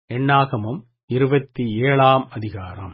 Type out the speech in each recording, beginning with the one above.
எண்ணாகமம் இருபத்தி ஏழாம் அதிகாரம்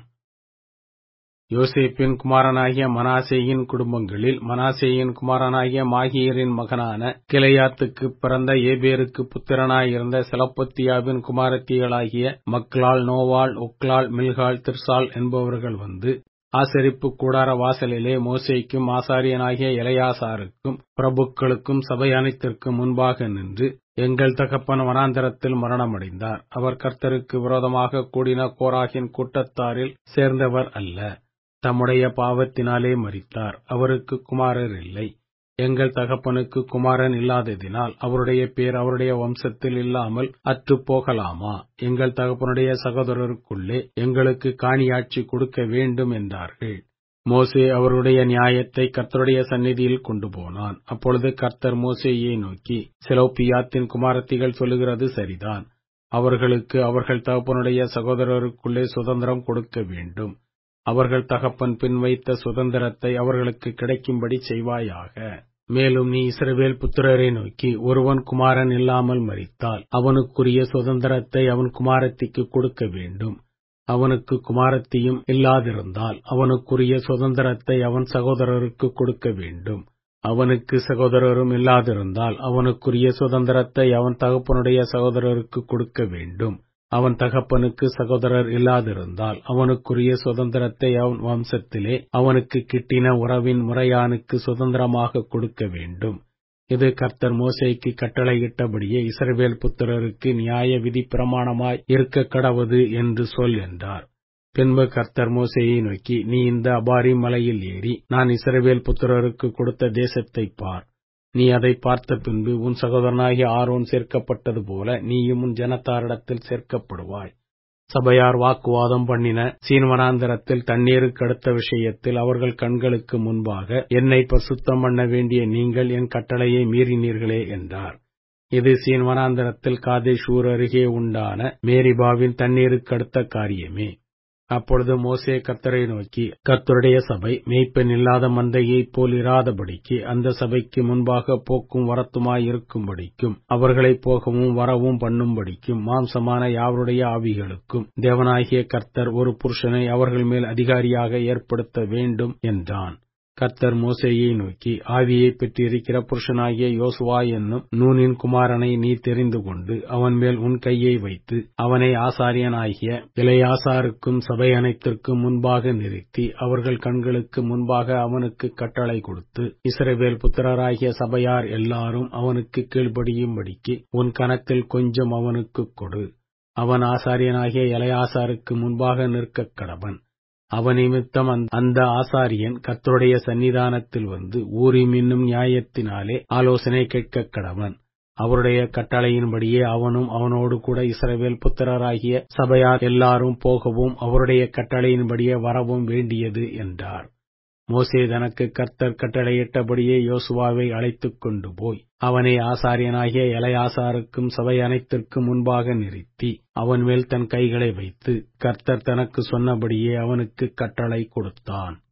யோசேப்பின் குமாரனாகிய மனாசேயின் குடும்பங்களில் மனாசேயின் குமாரனாகிய மாகீரின் மகனான கிளையாத்துக்குப் பிறந்த ஏபேருக்கு புத்திரனாயிருந்த செலப்பொத்தியாவின் குமாரத்திகளாகிய மக்லாள் நோவாள் ஒக்லாள் மில்காள் திர்சாள் என்பவர்கள் வந்து ஆசரிப்பு கூடார வாசலிலே மோசேக்கும் ஆசாரியனாகிய எலையாசாருக்கும் பிரபுக்களுக்கும் சபை அனைத்திற்கும் முன்பாக நின்று எங்கள் தகப்பன் வனாந்தரத்தில் மரணமடைந்தார் அவர் கர்த்தருக்கு விரோதமாக கூடின கோராகின் கூட்டத்தாரில் சேர்ந்தவர் அல்ல தம்முடைய பாவத்தினாலே மரித்தார் அவருக்கு குமாரர் இல்லை எங்கள் தகப்பனுக்கு குமாரன் இல்லாததினால் அவருடைய பேர் அவருடைய வம்சத்தில் இல்லாமல் அற்றுப் போகலாமா எங்கள் தகப்பனுடைய சகோதரருக்குள்ளே எங்களுக்கு காணியாட்சி கொடுக்க வேண்டும் என்றார்கள் மோசே அவருடைய நியாயத்தை கர்த்தருடைய சந்நிதியில் கொண்டு போனான் அப்பொழுது கர்த்தர் மோசேயை நோக்கி செலோப்பியாத்தின் குமாரத்திகள் சொல்லுகிறது சரிதான் அவர்களுக்கு அவர்கள் தகப்பனுடைய சகோதரருக்குள்ளே சுதந்திரம் கொடுக்க வேண்டும் அவர்கள் தகப்பன் பின் வைத்த சுதந்திரத்தை அவர்களுக்கு கிடைக்கும்படி செய்வாயாக மேலும் நீ இஸ்ரவேல் புத்திரரை நோக்கி ஒருவன் குமாரன் இல்லாமல் மரித்தால் அவனுக்குரிய சுதந்திரத்தை அவன் குமாரத்திக்கு கொடுக்க வேண்டும் அவனுக்கு குமாரத்தியும் இல்லாதிருந்தால் அவனுக்குரிய சுதந்திரத்தை அவன் சகோதரருக்கு கொடுக்க வேண்டும் அவனுக்கு சகோதரரும் இல்லாதிருந்தால் அவனுக்குரிய சுதந்திரத்தை அவன் தகப்பனுடைய சகோதரருக்கு கொடுக்க வேண்டும் அவன் தகப்பனுக்கு சகோதரர் இல்லாதிருந்தால் அவனுக்குரிய சுதந்திரத்தை அவன் வம்சத்திலே அவனுக்கு கிட்டின உறவின் முறையானுக்கு சுதந்திரமாக கொடுக்க வேண்டும் இது கர்த்தர் மோசைக்கு கட்டளையிட்டபடியே இஸ்ரவேல் புத்திரருக்கு நியாய விதி பிரமாணமாய் இருக்க கடவது என்று சொல் என்றார் பின்பு கர்த்தர் மோசையை நோக்கி நீ இந்த அபாரி மலையில் ஏறி நான் இஸ்ரவேல் புத்திரருக்கு கொடுத்த தேசத்தை பார் நீ அதை பார்த்த பின்பு உன் சகோதரனாகிய ஆரோன் சேர்க்கப்பட்டது போல நீயும் உன் ஜனத்தாரிடத்தில் சேர்க்கப்படுவாய் சபையார் வாக்குவாதம் பண்ணின சீன்வனாந்தரத்தில் தண்ணீருக்கு அடுத்த விஷயத்தில் அவர்கள் கண்களுக்கு முன்பாக என்னை பசுத்தம் பண்ண வேண்டிய நீங்கள் என் கட்டளையை மீறினீர்களே என்றார் இது சீன்வனாந்தரத்தில் காதேஷூர் அருகே உண்டான மேரிபாவின் தண்ணீருக்கு அடுத்த காரியமே அப்பொழுது மோசே கர்த்தரை நோக்கி கர்த்தருடைய சபை மேய்ப்பெண் இல்லாத மந்தையைப் போல் இராதபடிக்கு அந்த சபைக்கு முன்பாக போக்கும் வரத்துமாய் இருக்கும்படிக்கும் அவர்களை போகவும் வரவும் பண்ணும்படிக்கும் மாம்சமான யாவருடைய ஆவிகளுக்கும் தேவனாகிய கர்த்தர் ஒரு புருஷனை அவர்கள் மேல் அதிகாரியாக ஏற்படுத்த வேண்டும் என்றான் கர்த்தர் மோசையை நோக்கி ஆவியை பெற்றிருக்கிற புருஷனாகிய யோசுவா என்னும் நூனின் குமாரனை நீ தெரிந்து கொண்டு அவன் மேல் உன் கையை வைத்து அவனை ஆசாரியனாகிய இளையாசாருக்கும் சபை அனைத்திற்கும் முன்பாக நிறுத்தி அவர்கள் கண்களுக்கு முன்பாக அவனுக்கு கட்டளை கொடுத்து இஸ்ரவேல் புத்திரராகிய சபையார் எல்லாரும் அவனுக்கு கீழ்ப்படியும்படிக்கு உன் கணத்தில் கொஞ்சம் அவனுக்கு கொடு அவன் ஆசாரியனாகிய இளையாசாருக்கு முன்பாக நிற்கக் கடவன் அவன் நிமித்தம் அந்த ஆசாரியன் கர்த்தருடைய சன்னிதானத்தில் வந்து ஊரிம் என்னும் நியாயத்தினாலே ஆலோசனை கேட்கக் கடவன் அவருடைய கட்டளையின்படியே அவனும் அவனோடு கூட இஸ்ரவேல் புத்திரராகிய சபையார் எல்லாரும் போகவும் அவருடைய கட்டளையின்படியே வரவும் வேண்டியது என்றார் மோசே தனக்கு கர்த்தர் கட்டளையிட்டபடியே யோசுவாவை அழைத்துக் கொண்டு போய் அவனை ஆசாரியனாகிய இளையாசாருக்கும் சபை அனைத்திற்கும் முன்பாக நிறுத்தி அவன் மேல் தன் கைகளை வைத்து கர்த்தர் தனக்கு சொன்னபடியே அவனுக்கு கட்டளை கொடுத்தான்